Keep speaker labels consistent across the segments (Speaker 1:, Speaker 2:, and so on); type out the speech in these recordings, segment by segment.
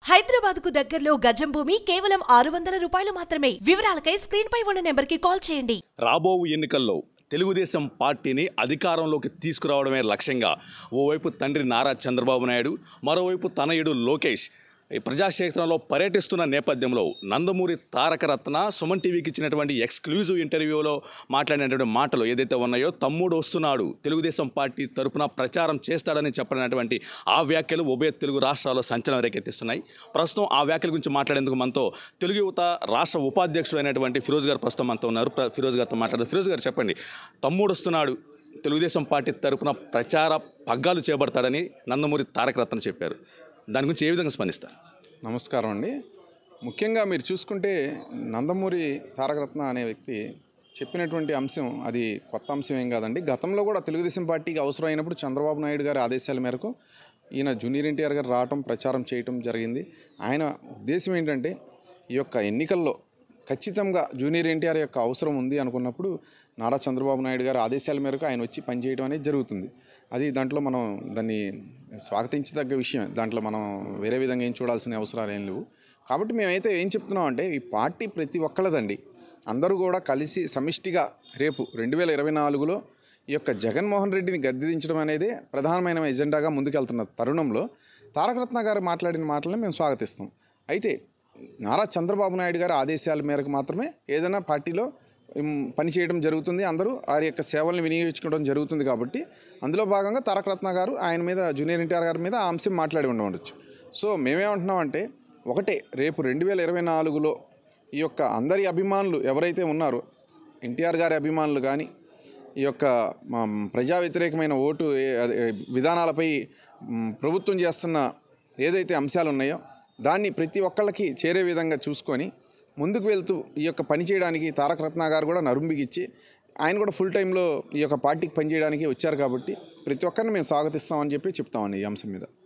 Speaker 1: హైదరాబాద్ కు దగ్గరలో గజం భూమి కేవలం ఆరు వందల రూపాయలు మాత్రమే వివరాలకై స్క్రీన్ పై ఉన్న నెంబర్ కి కాల్ చేయండి
Speaker 2: రాబో ఎన్నికల్లో తెలుగుదేశం పార్టీని అధికారంలోకి తీసుకురావడమే లక్ష్యంగా ఓవైపు తండ్రి నారా చంద్రబాబు నాయుడు మరోవైపు తనయుడు లోకేష్ ఈ ప్రజాక్షేత్రంలో పర్యటిస్తున్న నేపథ్యంలో నందమూరి తారక రత్న సుమన్ టీవీకి ఇచ్చినటువంటి ఎక్స్క్లూజివ్ ఇంటర్వ్యూలో మాట్లాడినటువంటి మాటలు ఏదైతే ఉన్నాయో తమ్ముడు వస్తున్నాడు తెలుగుదేశం పార్టీ తరపున ప్రచారం చేస్తాడని చెప్పినటువంటి ఆ వ్యాఖ్యలు ఉభయ తెలుగు రాష్ట్రాల్లో సంచలనం రేకెత్తిస్తున్నాయి ప్రస్తుతం ఆ వ్యాఖ్యల గురించి మాట్లాడేందుకు మనతో తెలుగు యువత రాష్ట్ర ఉపాధ్యక్షుడు అయినటువంటి ఫిరోజ్ గారు ప్రస్తుతం మనతో ఉన్నారు ప్ర- ఫిరోజ్ గారితో మాట్లాడారు ఫిరోజ్ గారు చెప్పండి తమ్ముడు వస్తున్నాడు తెలుగుదేశం పార్టీ తరపున ప్రచార పగ్గాలు చేపడతాడని నందమూరి తారక రత్న చెప్పారు దాని గురించి ఏ విధంగా స్పందిస్తారు
Speaker 3: నమస్కారం అండి ముఖ్యంగా మీరు చూసుకుంటే నందమూరి తారకరత్న అనే వ్యక్తి చెప్పినటువంటి అంశం అది కొత్త అంశం ఏం కాదండి గతంలో కూడా తెలుగుదేశం పార్టీకి అవసరమైనప్పుడు చంద్రబాబు నాయుడు గారి ఆదేశాల మేరకు ఈయన జూనియర్ ఎన్టీఆర్ గారు రావటం ప్రచారం చేయటం జరిగింది ఆయన ఉద్దేశం ఏంటంటే ఈ యొక్క ఎన్నికల్లో ఖచ్చితంగా జూనియర్ ఎన్టీఆర్ యొక్క అవసరం ఉంది అనుకున్నప్పుడు నారా చంద్రబాబు నాయుడు గారి ఆదేశాల మేరకు ఆయన వచ్చి పనిచేయడం అనేది జరుగుతుంది అది దాంట్లో మనం దాన్ని స్వాగతించదగ్గ విషయం దాంట్లో మనం వేరే విధంగా ఏం చూడాల్సిన అవసరాలు ఏం లేవు కాబట్టి మేమైతే ఏం చెప్తున్నాం అంటే ఈ పార్టీ ప్రతి ఒక్కళ్ళదండి అందరూ కూడా కలిసి సమిష్టిగా రేపు రెండు వేల ఇరవై నాలుగులో ఈ యొక్క జగన్మోహన్ రెడ్డిని గద్దెదించడం అనేది ప్రధానమైన ఎజెండాగా ముందుకెళ్తున్న తరుణంలో తారకరత్న గారు మాట్లాడిన మాటలను మేము స్వాగతిస్తాం అయితే నారా చంద్రబాబు నాయుడు గారి ఆదేశాల మేరకు మాత్రమే ఏదైనా పార్టీలో ఉమ్, పనిచేయడం జరుగుతుంది అందరూ వారి యొక్క సేవలను వినియోగించుకోవడం జరుగుతుంది కాబట్టి అందులో భాగంగా తారకరత్న గారు ఆయన మీద జూనియర్ ఎన్టీఆర్ గారి మీద ఆ అంశం మాట్లాడి ఉండవచ్చు సో మేమేమంటున్నామంటే ఒకటే రేపు రెండు వేల ఇరవై నాలుగులో ఈ యొక్క అందరి అభిమానులు ఎవరైతే ఉన్నారో ఎన్టీఆర్ గారి అభిమానులు కానీ ఈ యొక్క మా ప్రజా వ్యతిరేకమైన ఓటు ఏ- అదే, విధానాలపై మ్, ప్రభుత్వం చేస్తున్న ఏదైతే అంశాలు ఉన్నాయో దాన్ని ప్రతి ఒక్కళ్ళకి చేరే విధంగా చూసుకొని ముందుకు వెళ్తూ ఈ యొక్క పని చేయడానికి తారక రత్న గారు కూడా నరుంబిగిచ్చి ఆయన కూడా ఫుల్ టైంలో ఈ యొక్క పార్టీకి పనిచేయడానికి వచ్చారు కాబట్టి ప్రతి ఒక్కరిని మేము స్వాగతిస్తామని చెప్పి చెప్తామండి ఈ అంశం మీద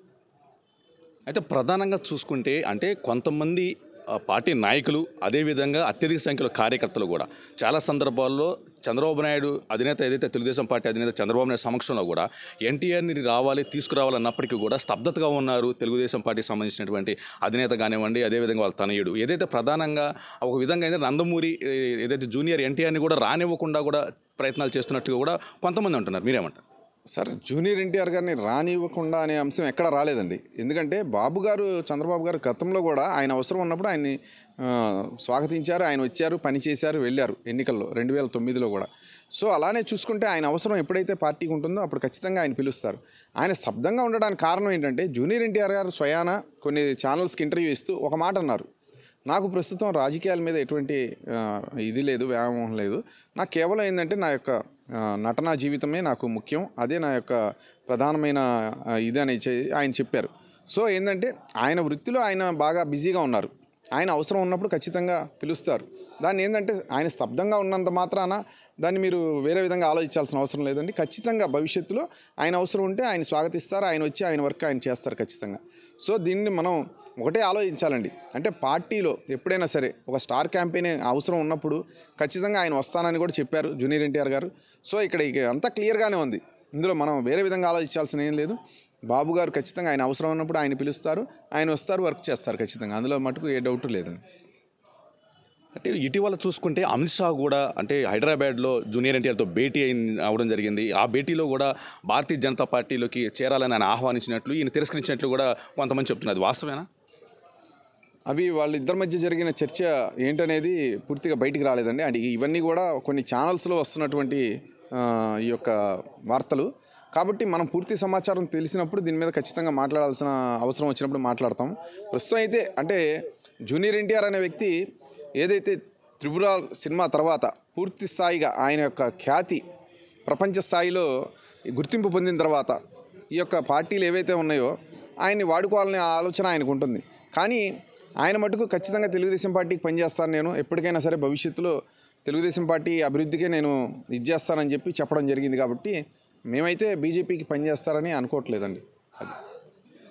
Speaker 2: అయితే ప్రధానంగా చూసుకుంటే అంటే కొంతమంది ఆ, పార్టీ నాయకులు అదేవిధంగా అత్యధిక సంఖ్యలో కార్యకర్తలు కూడా చాలా సందర్భాల్లో చంద్రబాబు నాయుడు అధినేత ఏదైతే తెలుగుదేశం పార్టీ అధినేత చంద్రబాబు నాయుడు సమక్షంలో కూడా ఎన్టీఆర్ని రావాలి తీసుకురావాలన్నప్పటికీ కూడా స్తబ్దతగా ఉన్నారు తెలుగుదేశం పార్టీకి సంబంధించినటువంటి అధినేత కానివ్వండి అదేవిధంగా వాళ్ళ తనయుడు ఏదైతే ప్రధానంగా ఒక విధంగా అయితే నందమూరి ఏ, ఏదైతే జూనియర్ ఎన్టీఆర్ని కూడా రానివ్వకుండా కూడా ప్రయత్నాలు చేస్తున్నట్టుగా కూడా కొంతమంది అంటున్నారు మీరేమంటారు
Speaker 3: సార్ జూనియర్ ఎన్టీఆర్ గారిని రానివ్వకుండా అనే అంశం ఎక్కడ రాలేదండి ఎందుకంటే బాబు గారు చంద్రబాబు గారు గతంలో కూడా ఆయన అవసరం ఉన్నప్పుడు ఆయన్ని ఆ, స్వాగతించారు ఆయన వచ్చారు పని చేశారు వెళ్ళారు ఎన్నికల్లో రెండు వేల తొమ్మిదిలో కూడా సో అలానే చూసుకుంటే ఆయన అవసరం ఎప్పుడైతే పార్టీకి ఉంటుందో అప్పుడు ఖచ్చితంగా ఆయన పిలుస్తారు ఆయన శబ్దంగా ఉండడానికి కారణం ఏంటంటే జూనియర్ ఎన్టీఆర్ గారు స్వయాన కొన్ని ఛానల్స్కి ఇంటర్వ్యూ ఇస్తూ ఒక మాట అన్నారు నాకు ప్రస్తుతం రాజకీయాల మీద ఎటువంటి ఆ, ఇది లేదు వ్యామోహం లేదు నాకు కేవలం ఏంటంటే నా యొక్క ఆ, నటనా జీవితమే నాకు ముఖ్యం అదే నా యొక్క ప్రధానమైన ఆ, ఇది అని చె- ఆయన చెప్పారు సో ఏంటంటే ఆయన వృత్తిలో ఆయన బాగా బిజీగా ఉన్నారు ఆయన అవసరం ఉన్నప్పుడు ఖచ్చితంగా పిలుస్తారు దాన్ని ఏంటంటే ఆయన స్తబ్దంగా ఉన్నంత మాత్రాన దాన్ని మీరు వేరే విధంగా ఆలోచించాల్సిన అవసరం లేదండి ఖచ్చితంగా భవిష్యత్తులో ఆయన అవసరం ఉంటే ఆయన స్వాగతిస్తారు ఆయన వచ్చి ఆయన వర్క్ ఆయన చేస్తారు ఖచ్చితంగా సో దీన్ని మనం ఒకటే ఆలోచించాలండి అంటే పార్టీలో ఎప్పుడైనా సరే ఒక స్టార్ క్యాంపెయిన్ అవసరం ఉన్నప్పుడు ఖచ్చితంగా ఆయన వస్తానని కూడా చెప్పారు జూనియర్ ఎన్టీఆర్ గారు సో ఇక్కడ ఇక అంతా క్లియర్గానే ఉంది ఇందులో మనం వేరే విధంగా ఆలోచించాల్సిన ఏం లేదు బాబు గారు ఖచ్చితంగా ఆయన అవసరం ఉన్నప్పుడు ఆయన పిలుస్తారు ఆయన వస్తారు వర్క్ చేస్తారు ఖచ్చితంగా అందులో మటుకు ఏ డౌట్ లేదండి
Speaker 2: అంటే ఇటీవల చూసుకుంటే అమిత్ షా కూడా అంటే హైదరాబాద్లో జూనియర్ ఎన్టీఆర్తో భేటీ అయిన అవడం జరిగింది ఆ భేటీలో కూడా భారతీయ జనతా పార్టీలోకి చేరాలని ఆయన ఆహ్వానించినట్లు ఈయన తిరస్కరించినట్లు కూడా కొంతమంది చెప్తున్నారు అది వాస్తవేనా
Speaker 3: అవి వాళ్ళిద్దరి మధ్య జరిగిన చర్చ ఏంటనేది పూర్తిగా బయటికి రాలేదండి అంటే ఇవన్నీ కూడా కొన్ని ఛానల్స్లో వస్తున్నటువంటి ఆ, ఈ యొక్క వార్తలు కాబట్టి మనం పూర్తి సమాచారం తెలిసినప్పుడు దీని మీద ఖచ్చితంగా మాట్లాడాల్సిన అవసరం వచ్చినప్పుడు మాట్లాడతాం ప్రస్తుతం అయితే అంటే జూనియర్ ఎన్టీఆర్ అనే వ్యక్తి ఏదైతే త్రిపుర సినిమా తర్వాత పూర్తి స్థాయిగా ఆయన యొక్క ఖ్యాతి ప్రపంచ స్థాయిలో గుర్తింపు పొందిన తర్వాత ఈ యొక్క పార్టీలు ఏవైతే ఉన్నాయో ఆయన్ని వాడుకోవాలనే ఆలోచన ఆయనకు ఉంటుంది కానీ ఆయన మటుకు ఖచ్చితంగా తెలుగుదేశం పార్టీకి పనిచేస్తాను నేను ఎప్పటికైనా సరే భవిష్యత్తులో తెలుగుదేశం పార్టీ అభివృద్ధికే నేను ఇది చేస్తానని చెప్పి చెప్పడం జరిగింది కాబట్టి మేమైతే బీజేపీకి పనిచేస్తారని అనుకోవట్లేదండి అది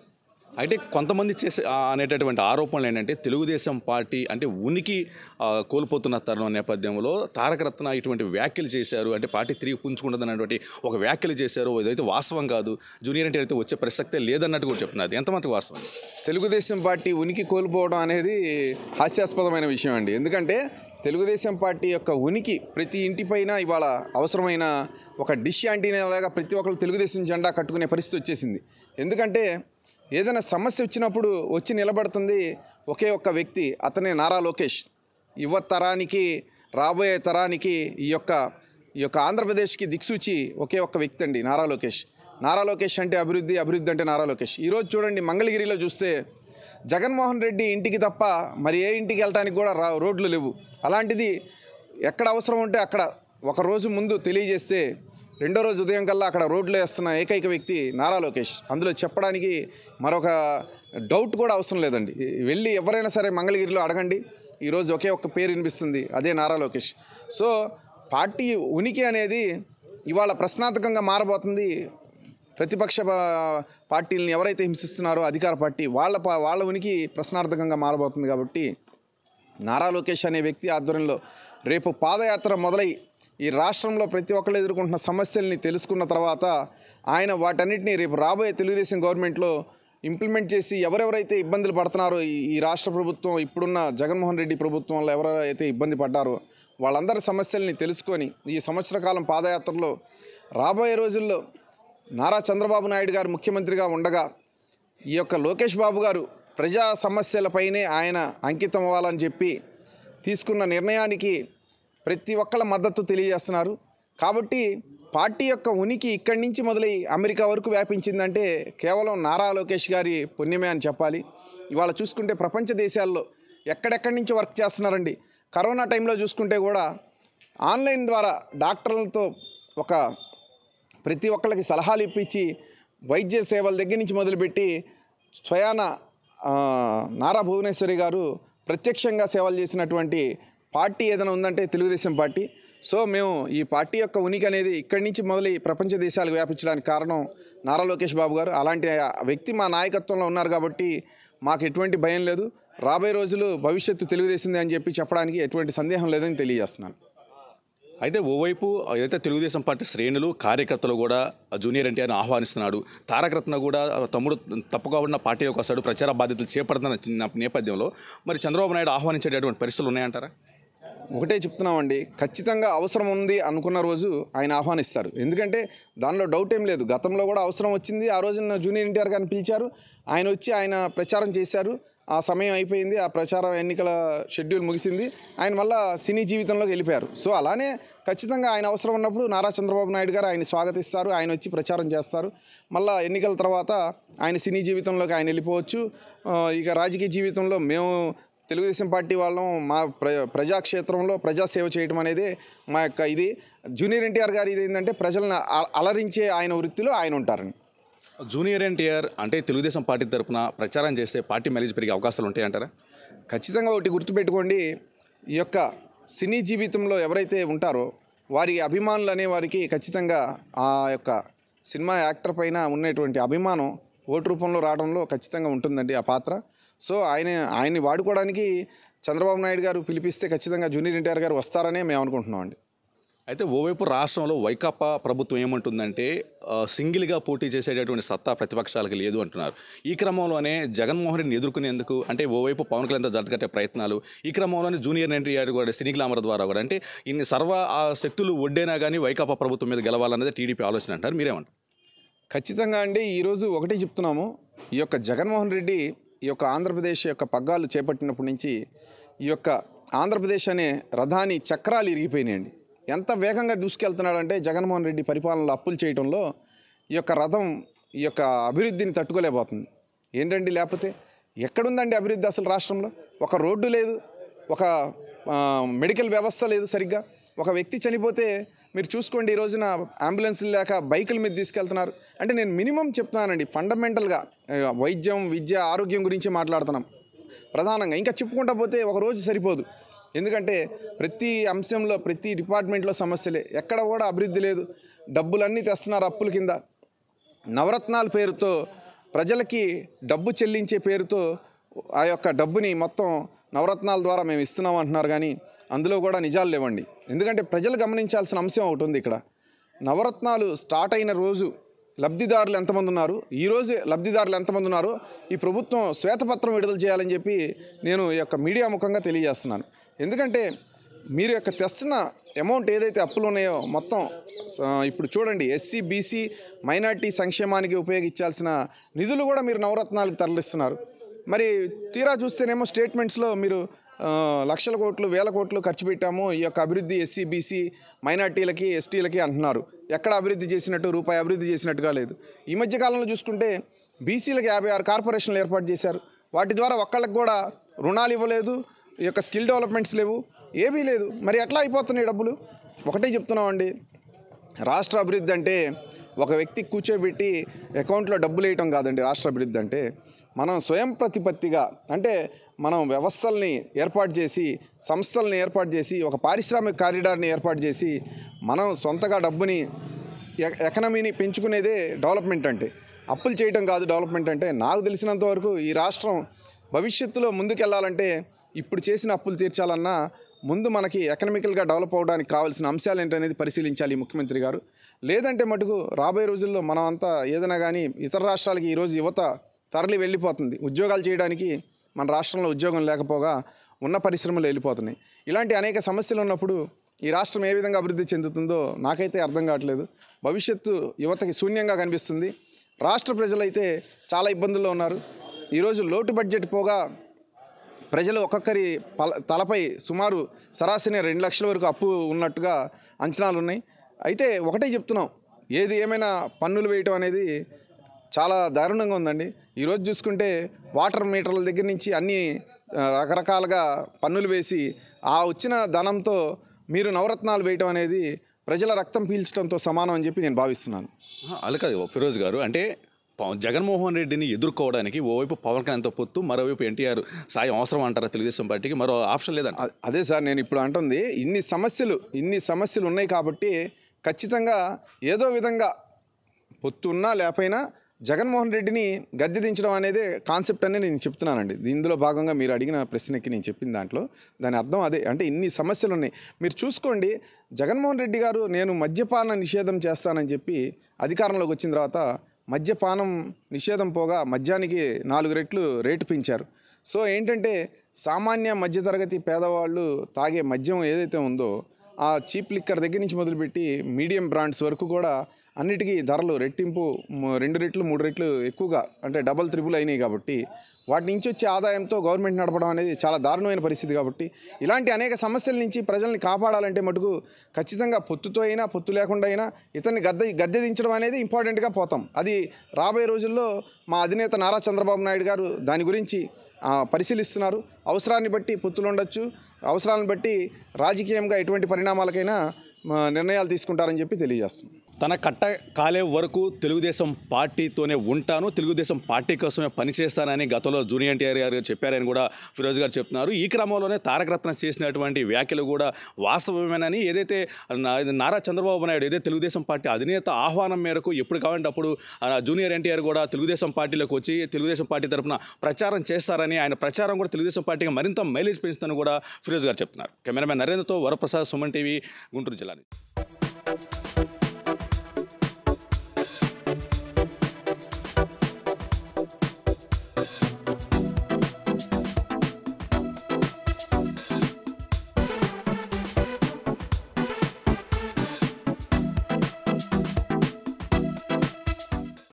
Speaker 2: అయితే కొంతమంది చేసే ఆ, అనేటటువంటి ఆరోపణలు ఏంటంటే తెలుగుదేశం పార్టీ అంటే ఉనికి ఆ, కోల్పోతున్న తరుణం నేపథ్యంలో తారకరత్న ఇటువంటి వ్యాఖ్యలు చేశారు అంటే పార్టీ తిరిగి పుంజుకుంటుంది అన్నటువంటి ఒక వ్యాఖ్యలు చేశారు ఇదైతే వాస్తవం కాదు జూనియర్ ఎన్టీఆర్ అయితే వచ్చే ప్రసక్తే లేదన్నట్టు కూడా చెప్తున్నారు ఎంతమంది వాస్తవం
Speaker 3: తెలుగుదేశం పార్టీ ఉనికి కోల్పోవడం అనేది హాస్యాస్పదమైన విషయం అండి ఎందుకంటే తెలుగుదేశం పార్టీ యొక్క ఉనికి ప్రతి ఇంటిపైన ఇవాళ అవసరమైన ఒక డిష్ యాంటీనేలాగా ప్రతి ఒక్కరు తెలుగుదేశం జెండా కట్టుకునే పరిస్థితి వచ్చేసింది ఎందుకంటే ఏదైనా సమస్య వచ్చినప్పుడు వచ్చి నిలబడుతుంది ఒకే ఒక్క వ్యక్తి అతనే నారా లోకేష్ యువ తరానికి రాబోయే తరానికి ఈ యొక్క ఈ యొక్క ఆంధ్రప్రదేశ్కి దిక్సూచి ఒకే ఒక్క వ్యక్తి అండి నారా లోకేష్ నారా లోకేష్ అంటే అభివృద్ధి అభివృద్ధి అంటే నారా లోకేష్ ఈరోజు చూడండి మంగళగిరిలో చూస్తే జగన్మోహన్ రెడ్డి ఇంటికి తప్ప మరి ఏ ఇంటికి వెళ్ళటానికి కూడా రా రోడ్లు లేవు అలాంటిది ఎక్కడ అవసరం ఉంటే అక్కడ ఒక రోజు ముందు తెలియజేస్తే రెండో రోజు ఉదయం కల్లా అక్కడ రోడ్లు వేస్తున్న ఏకైక వ్యక్తి నారా లోకేష్ అందులో చెప్పడానికి మరొక డౌట్ కూడా అవసరం లేదండి వెళ్ళి ఎవరైనా సరే మంగళగిరిలో అడగండి ఈరోజు ఒకే ఒక్క పేరు వినిపిస్తుంది అదే నారా లోకేష్ సో పార్టీ ఉనికి అనేది ఇవాళ ప్రశ్నార్థకంగా మారబోతుంది ప్రతిపక్ష పా- పార్టీలను ఎవరైతే హింసిస్తున్నారో అధికార పార్టీ వాళ్ళ పా- వాళ్ళ ఉనికి ప్రశ్నార్థకంగా మారబోతుంది కాబట్టి నారా లోకేష్ అనే వ్యక్తి ఆధ్వర్యంలో రేపు పాదయాత్ర మొదలై ఈ రాష్ట్రంలో ప్రతి ఒక్కళ్ళు ఎదుర్కొంటున్న సమస్యల్ని తెలుసుకున్న తర్వాత ఆయన వాటన్నిటిని రేపు రాబోయే తెలుగుదేశం గవర్నమెంట్లో ఇంప్లిమెంట్ చేసి ఎవరెవరైతే ఇబ్బందులు పడుతున్నారో ఈ ఈ రాష్ట్ర ప్రభుత్వం ఇప్పుడున్న జగన్మోహన్ రెడ్డి ప్రభుత్వంలో ఎవరైతే ఇబ్బంది పడ్డారో వాళ్ళందరి సమస్యల్ని తెలుసుకొని ఈ సంవత్సర కాలం పాదయాత్రలో రాబోయే రోజుల్లో నారా చంద్రబాబు నాయుడు గారు ముఖ్యమంత్రిగా ఉండగా ఈ యొక్క లోకేష్ బాబు గారు ప్రజా సమస్యలపైనే ఆయన అంకితం అవ్వాలని చెప్పి తీసుకున్న నిర్ణయానికి ప్రతి ఒక్కళ్ళ మద్దతు తెలియజేస్తున్నారు కాబట్టి పార్టీ యొక్క ఉనికి ఇక్కడి నుంచి మొదలై అమెరికా వరకు వ్యాపించిందంటే కేవలం నారా లోకేష్ గారి పుణ్యమే అని చెప్పాలి ఇవాళ చూసుకుంటే ప్రపంచ దేశాల్లో ఎక్కడెక్కడి నుంచి వర్క్ చేస్తున్నారండి కరోనా టైంలో చూసుకుంటే కూడా ఆన్లైన్ ద్వారా డాక్టర్లతో ఒక ప్రతి ఒక్కళ్ళకి సలహాలు ఇప్పించి వైద్య సేవల దగ్గర నుంచి మొదలుపెట్టి స్వయాన ఆ, నారా భువనేశ్వరి గారు ప్రత్యక్షంగా సేవలు చేసినటువంటి పార్టీ ఏదైనా ఉందంటే తెలుగుదేశం పార్టీ సో మేము ఈ పార్టీ యొక్క ఉనికి అనేది ఇక్కడి నుంచి మొదలై ప్రపంచ దేశాలకు వ్యాపించడానికి కారణం నారా లోకేష్ బాబు గారు అలాంటి ఆ వ్యక్తి మా నాయకత్వంలో ఉన్నారు కాబట్టి మాకు ఎటువంటి భయం లేదు రాబోయే రోజులు భవిష్యత్తు తెలుగుదేశందే అని చెప్పి చెప్పడానికి ఎటువంటి సందేహం లేదని తెలియజేస్తున్నాను
Speaker 2: అయితే ఓవైపు ఏదైతే తెలుగుదేశం పార్టీ శ్రేణులు కార్యకర్తలు కూడా జూనియర్ ఎన్టీఆర్ని ఆహ్వానిస్తున్నాడు తారకరత్న కూడా తమ్ముడు తప్పుగా ఉన్న పార్టీలోకి వస్తాడు ప్రచార బాధ్యతలు చేపడుతున్న నేపథ్యంలో మరి చంద్రబాబు నాయుడు ఆహ్వానించేటటువంటి పరిస్థితులు ఉన్నాయంటారా
Speaker 3: ఒకటే చెప్తున్నామండి ఖచ్చితంగా అవసరం ఉంది అనుకున్న రోజు ఆయన ఆహ్వానిస్తారు ఎందుకంటే దానిలో డౌట్ ఏం లేదు గతంలో కూడా అవసరం వచ్చింది ఆ రోజున జూనియర్ ఎన్టీఆర్ గారిని పిలిచారు ఆయన వచ్చి ఆయన ప్రచారం చేశారు ఆ సమయం అయిపోయింది ఆ ప్రచారం ఎన్నికల షెడ్యూల్ ముగిసింది ఆయన మళ్ళా సినీ జీవితంలోకి వెళ్ళిపోయారు సో అలానే ఖచ్చితంగా ఆయన అవసరం ఉన్నప్పుడు నారా చంద్రబాబు నాయుడు గారు ఆయన స్వాగతిస్తారు ఆయన వచ్చి ప్రచారం చేస్తారు మళ్ళా ఎన్నికల తర్వాత ఆయన సినీ జీవితంలోకి ఆయన వెళ్ళిపోవచ్చు ఆ, ఇక రాజకీయ జీవితంలో మేము తెలుగుదేశం పార్టీ వాళ్ళం మా ప్ర ప్రజాక్షేత్రంలో ప్రజాసేవ చేయడం అనేది మా యొక్క ఇది జూనియర్ ఎన్టీఆర్ గారు ఇది ఏంటంటే ప్రజలను అ- అలరించే ఆయన వృత్తిలో ఆయన ఉంటారండి
Speaker 2: జూనియర్ ఎన్టీఆర్ అంటే తెలుగుదేశం పార్టీ తరపున ప్రచారం చేస్తే పార్టీ మైలేజ్ పెరిగే అవకాశాలు ఉంటాయంటారా
Speaker 3: ఖచ్చితంగా ఒకటి గుర్తుపెట్టుకోండి ఈ యొక్క సినీ జీవితంలో ఎవరైతే ఉంటారో వారి అభిమానులు అనే వారికి ఖచ్చితంగా ఆ యొక్క సినిమా యాక్టర్ పైన ఉన్నటువంటి అభిమానం ఓటు రూపంలో రావడంలో ఖచ్చితంగా ఉంటుందండి ఆ పాత్ర సో ఆయన ఆయన్ని వాడుకోవడానికి చంద్రబాబు నాయుడు గారు పిలిపిస్తే ఖచ్చితంగా జూనియర్ ఎన్టీఆర్ గారు వస్తారనే మేము అనుకుంటున్నాం అండి
Speaker 2: అయితే ఓవైపు రాష్ట్రంలో వైకాపా ప్రభుత్వం ఏమంటుందంటే ఆ, సింగిల్గా పోటీ చేసేటటువంటి సత్తా ప్రతిపక్షాలకు లేదు అంటున్నారు ఈ క్రమంలోనే జగన్మోహన్ రెడ్డిని ఎదుర్కొనేందుకు అంటే ఓవైపు పవన్ కళ్యాణ్తో జతకట్టే ప్రయత్నాలు ఈ క్రమంలోనే జూనియర్ ఎన్టీఆర్ కూడా సినీ గ్లామర్ ద్వారా కూడా అంటే ఇన్ని సర్వ ఆ శక్తులు ఒడ్డేనా కానీ వైకాపా ప్రభుత్వం మీద గెలవాలన్నది టీడీపీ ఆలోచన అంటారు మీరేమంటారు
Speaker 3: ఖచ్చితంగా అండి ఈరోజు ఒకటే చెప్తున్నాము ఈ యొక్క జగన్మోహన్ రెడ్డి ఈ యొక్క ఆంధ్రప్రదేశ్ యొక్క పగ్గాలు చేపట్టినప్పటి నుంచి ఈ యొక్క ఆంధ్రప్రదేశ్ అనే రథాని చక్రాలు ఇరిగిపోయినాయండి ఎంత వేగంగా దూసుకెళ్తున్నాడంటే జగన్మోహన్ రెడ్డి పరిపాలనలో అప్పులు చేయడంలో ఈ యొక్క రథం ఈ యొక్క అభివృద్ధిని తట్టుకోలేకపోతుంది ఏంటండి లేకపోతే ఎక్కడుందండి అభివృద్ధి అసలు రాష్ట్రంలో ఒక రోడ్డు లేదు ఒక ఆ, మెడికల్ వ్యవస్థ లేదు సరిగ్గా ఒక వ్యక్తి చనిపోతే మీరు చూసుకోండి ఈ రోజున అంబులెన్స్లు లేక బైకుల మీద తీసుకెళ్తున్నారు అంటే నేను మినిమం చెప్తున్నానండి ఫండమెంటల్గా ఆ, వైద్యం విద్య ఆరోగ్యం గురించి మాట్లాడుతున్నాం ప్రధానంగా ఇంకా చెప్పుకుంటా పోతే ఒక రోజు సరిపోదు ఎందుకంటే ప్రతి అంశంలో ప్రతి డిపార్ట్మెంట్లో సమస్యలే ఎక్కడ కూడా అభివృద్ధి లేదు డబ్బులన్నీ తెస్తున్నారు అప్పుల కింద నవరత్నాల పేరుతో ప్రజలకి డబ్బు చెల్లించే పేరుతో ఆ యొక్క డబ్బుని మొత్తం నవరత్నాల ద్వారా మేము ఇస్తున్నాం అంటున్నారు కానీ అందులో కూడా నిజాలు లేవండి ఎందుకంటే ప్రజలు గమనించాల్సిన అంశం ఒకటి ఉంది ఇక్కడ నవరత్నాలు స్టార్ట్ అయిన రోజు లబ్ధిదారులు ఎంతమంది ఉన్నారు ఈ రోజు లబ్ధిదారులు ఎంతమంది ఉన్నారు ఈ ప్రభుత్వం శ్వేతపత్రం విడుదల చేయాలని చెప్పి నేను ఈ యొక్క మీడియా ముఖంగా తెలియజేస్తున్నాను ఎందుకంటే మీరు యొక్క తెస్తున్న అమౌంట్ ఏదైతే అప్పులు ఉన్నాయో మొత్తం ఆ, ఇప్పుడు చూడండి ఎస్సీ బీసీ మైనార్టీ సంక్షేమానికి ఉపయోగించాల్సిన నిధులు కూడా మీరు నవరత్నాలకు తరలిస్తున్నారు మరి తీరా చూస్తేనేమో స్టేట్మెంట్స్లో మీరు ఆ, లక్షల కోట్లు వేల కోట్లు ఖర్చు పెట్టాము ఈ యొక్క అభివృద్ధి ఎస్సీ బీసీ మైనార్టీలకి ఎస్టీలకి అంటున్నారు ఎక్కడ అభివృద్ధి చేసినట్టు రూపాయి అభివృద్ధి చేసినట్టుగా లేదు ఈ మధ్య కాలంలో చూసుకుంటే బీసీలకు యాభై ఆరు కార్పొరేషన్లు ఏర్పాటు చేశారు వాటి ద్వారా ఒక్కళ్ళకి కూడా రుణాలు ఇవ్వలేదు ఈ యొక్క స్కిల్ డెవలప్మెంట్స్ లేవు ఏమీ లేదు మరి ఎట్లా అయిపోతున్నాయి డబ్బులు ఒకటే చెప్తున్నామండి రాష్ట్ర అభివృద్ధి అంటే ఒక వ్యక్తి కూర్చోబెట్టి అకౌంట్లో డబ్బులు వేయటం కాదండి రాష్ట్ర అభివృద్ధి అంటే మనం స్వయం ప్రతిపత్తిగా అంటే మనం వ్యవస్థల్ని ఏర్పాటు చేసి సంస్థల్ని ఏర్పాటు చేసి ఒక పారిశ్రామిక కారిడార్ని ఏర్పాటు చేసి మనం సొంతగా డబ్బుని ఎ- ఎకనమీని పెంచుకునేదే డెవలప్మెంట్ అంటే అప్పులు చేయటం కాదు డెవలప్మెంట్ అంటే నాకు తెలిసినంత వరకు ఈ రాష్ట్రం భవిష్యత్తులో ముందుకెళ్లాలంటే ఇప్పుడు చేసిన అప్పులు తీర్చాలన్నా ముందు మనకి ఎకనామికల్గా డెవలప్ అవడానికి కావాల్సిన అంశాలు ఏంటనేది పరిశీలించాలి ఈ ముఖ్యమంత్రి గారు లేదంటే మటుకు రాబోయే రోజుల్లో మనం అంతా ఏదైనా కానీ ఇతర రాష్ట్రాలకి ఈరోజు యువత తరలి వెళ్ళిపోతుంది ఉద్యోగాలు చేయడానికి మన రాష్ట్రంలో ఉద్యోగం లేకపోగా ఉన్న పరిశ్రమలు వెళ్ళిపోతున్నాయి ఇలాంటి అనేక సమస్యలు ఉన్నప్పుడు ఈ రాష్ట్రం ఏ విధంగా అభివృద్ధి చెందుతుందో నాకైతే అర్థం కావట్లేదు భవిష్యత్తు యువతకి శూన్యంగా కనిపిస్తుంది రాష్ట్ర ప్రజలైతే చాలా ఇబ్బందుల్లో ఉన్నారు ఈరోజు లోటు బడ్జెట్ పోగా ప్రజలు ఒక్కొక్కరి పల తలపై సుమారు సరాసరి రెండు లక్షల వరకు అప్పు ఉన్నట్టుగా అంచనాలు ఉన్నాయి అయితే ఒకటే చెప్తున్నాం ఏది ఏమైనా పన్నులు వేయటం అనేది చాలా దారుణంగా ఉందండి ఈరోజు చూసుకుంటే వాటర్ మీటర్ల దగ్గర నుంచి అన్ని ఆ, రకరకాలుగా పన్నులు వేసి ఆ వచ్చిన ధనంతో మీరు నవరత్నాలు వేయటం అనేది ప్రజల రక్తం పీల్చడంతో సమానం అని చెప్పి నేను భావిస్తున్నాను
Speaker 2: అలా కాదు ఫిరోజ్ గారు అంటే పవ- జగన్మోహన్ రెడ్డిని ఎదుర్కోవడానికి ఓవైపు పవన్ కళ్యాణ్తో పొత్తు మరోవైపు ఎన్టీఆర్ సాయం అవసరం అంటారా తెలుగుదేశం పార్టీకి మరో ఆప్షన్ లేదంట
Speaker 3: అ- అదే సార్ నేను ఇప్పుడు అంటుంది ఇన్ని సమస్యలు ఇన్ని సమస్యలు ఉన్నాయి కాబట్టి ఖచ్చితంగా ఏదో విధంగా పొత్తున్నా లేకపోయినా జగన్మోహన్ రెడ్డిని గద్దె దించడం అనేది కాన్సెప్ట్ అని నేను చెప్తున్నానండి ఇందులో భాగంగా మీరు అడిగిన ప్రశ్నకి నేను చెప్పిన దాంట్లో దాని అర్థం అదే అంటే ఇన్ని సమస్యలు ఉన్నాయి మీరు చూసుకోండి జగన్మోహన్ రెడ్డి గారు నేను మద్యపాన నిషేధం చేస్తానని చెప్పి అధికారంలోకి వచ్చిన తర్వాత మద్యపానం నిషేధం పోగా మద్యానికి నాలుగు రెట్లు రేటు పెంచారు సో ఏంటంటే సామాన్య మధ్యతరగతి పేదవాళ్ళు తాగే మద్యం ఏదైతే ఉందో ఆ చీప్ లిక్కర్ దగ్గర నుంచి మొదలుపెట్టి మీడియం బ్రాండ్స్ వరకు కూడా అన్నిటికీ ధరలు రెట్టింపు మ- రెండు రెట్లు మూడు రెట్లు ఎక్కువగా అంటే డబల్ త్రిబుల్ అయినాయి కాబట్టి వాటి నుంచి వచ్చే ఆదాయంతో గవర్నమెంట్ నడపడం అనేది చాలా దారుణమైన పరిస్థితి కాబట్టి ఇలాంటి అనేక సమస్యల నుంచి ప్రజల్ని కాపాడాలంటే మటుకు ఖచ్చితంగా పొత్తుతో అయినా పొత్తు లేకుండా అయినా ఇతన్ని గద్దె గద్దె దించడం అనేది ఇంపార్టెంట్గా పోతాం అది రాబోయే రోజుల్లో మా అధినేత నారా చంద్రబాబు నాయుడు గారు దాని గురించి ఆ, పరిశీలిస్తున్నారు అవసరాన్ని బట్టి పొత్తులు ఉండొచ్చు అవసరాలను బట్టి రాజకీయంగా ఎటువంటి పరిణామాలకైనా ఆ, నిర్ణయాలు తీసుకుంటారని చెప్పి తెలియజేస్తున్నాం
Speaker 2: తన కట్ట కాలే వరకు తెలుగుదేశం పార్టీతోనే ఉంటాను తెలుగుదేశం పార్టీ కోసమే పనిచేస్తానని గతంలో జూనియర్ ఎన్టీఆర్ గారు చెప్పారని కూడా ఫిరోజ్ గారు చెప్తున్నారు ఈ క్రమంలోనే తారకరత్న చేసినటువంటి వ్యాఖ్యలు కూడా వాస్తవమేనని ఏదైతే నా- నారా చంద్రబాబు నాయుడు ఏదైతే తెలుగుదేశం పార్టీ అధినేత ఆహ్వానం మేరకు ఎప్పుడు కావాలంటే అప్పుడు ఆ జూనియర్ ఎన్టీఆర్ కూడా తెలుగుదేశం పార్టీలోకి వచ్చి తెలుగుదేశం పార్టీ తరఫున ప్రచారం చేస్తారని ఆయన ప్రచారం కూడా తెలుగుదేశం పార్టీకి మరింత మైలేజ్ పెంచుతుందని కూడా ఫిరోజ్ గారు చెప్తున్నారు కెమెరామెన్ నరేంద్రతో వరప్రసాద్ సుమన్ టీవీ గుంటూరు జిల్లా నుంచి